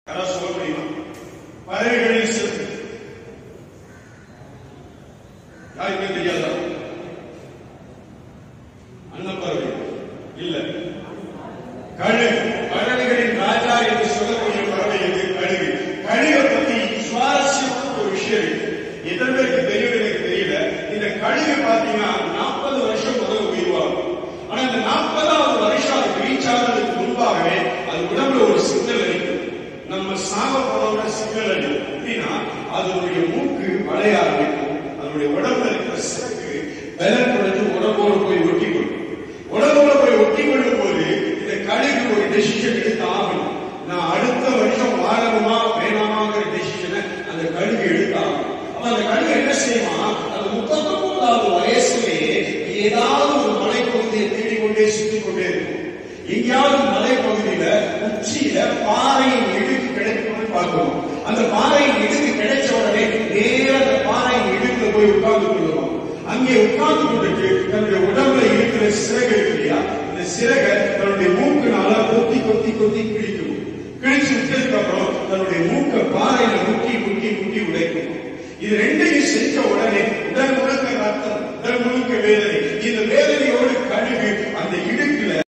யாராவது சொல்ல முடியுமா பறவைகளில் சிறப்பு யாருக்குமே தெரியாதா அன்னப்பறவை இல்ல கழுகு பறவைகளின் ராஜா என்று சொல்லக்கூடிய பறவை எது கழுகு கழுகை பத்தி சுவாரஸ்யமான ஒரு விஷயம் இருக்கு எத்தனை பேருக்கு தெரியும் எனக்கு தெரியல இந்த கழுகு பாத்தீங்கன்னா நாற்பது வருஷம் முதல் உயிர் வாழும் ஆனா இந்த நாற்பதாவது வருஷம் அது ரீச் ஆகிறதுக்கு முன்பாகவே அது உடம்புல ஒரு சிக்னல் அடிக்கும் நம்ம சாக போனோட சிக்னல் அடிக்கும் அப்படின்னா அதனுடைய மூக்கு வளைய ஆரம்பிக்கும் அதனுடைய உடம்புல இருக்கிற சிறகு பலன் குறைஞ்சு உடம்போடு போய் ஒட்டி கொள்ளும் உடம்போட போய் ஒட்டி கொள்ளும் போது இந்த கழுகு ஒரு டெசிஷன் எடுத்து ஆகணும் நான் அடுத்த வருஷம் வாழணுமா வேணாமாங்கிற டெசிஷனை அந்த கழுகு எடுத்தாகணும் அப்ப அந்த கழுகு என்ன செய்யுமா அந்த முப்பத்தொன்பதாவது வயசுலேயே ஏதாவது ஒரு மலைப்பகுதியை தேடிக்கொண்டே சுத்தி கொண்டே இருக்கும் எங்கேயாவது மலைப்பகுதியில உச்சியில பாறையின் இடுக்கு கிடைக்கும்னு பார்க்கணும் அந்த பாறையின் இடுக்கு கிடைச்ச உடனே நேர அந்த பாறையின் இடுக்குல போய் உட்கார்ந்து கொள்ளுவோம் அங்கே உட்கார்ந்து கொண்டுட்டு தன்னுடைய உடம்புல இருக்கிற சிறகு இருக்கு இல்லையா இந்த சிறகை தன்னுடைய மூக்குனால கொத்தி கொத்தி கொத்தி கிழிக்கும் கிழிச்சு விட்டதுக்கு அப்புறம் தன்னுடைய மூக்க பாறையில முக்கி முக்கி முக்கி உடைக்கும் இது ரெண்டையும் செஞ்ச உடனே உடல் முழுக்க ரத்தம் உடல் முழுக்க வேதனை இந்த வேதனையோடு கழுகு அந்த இடுக்குல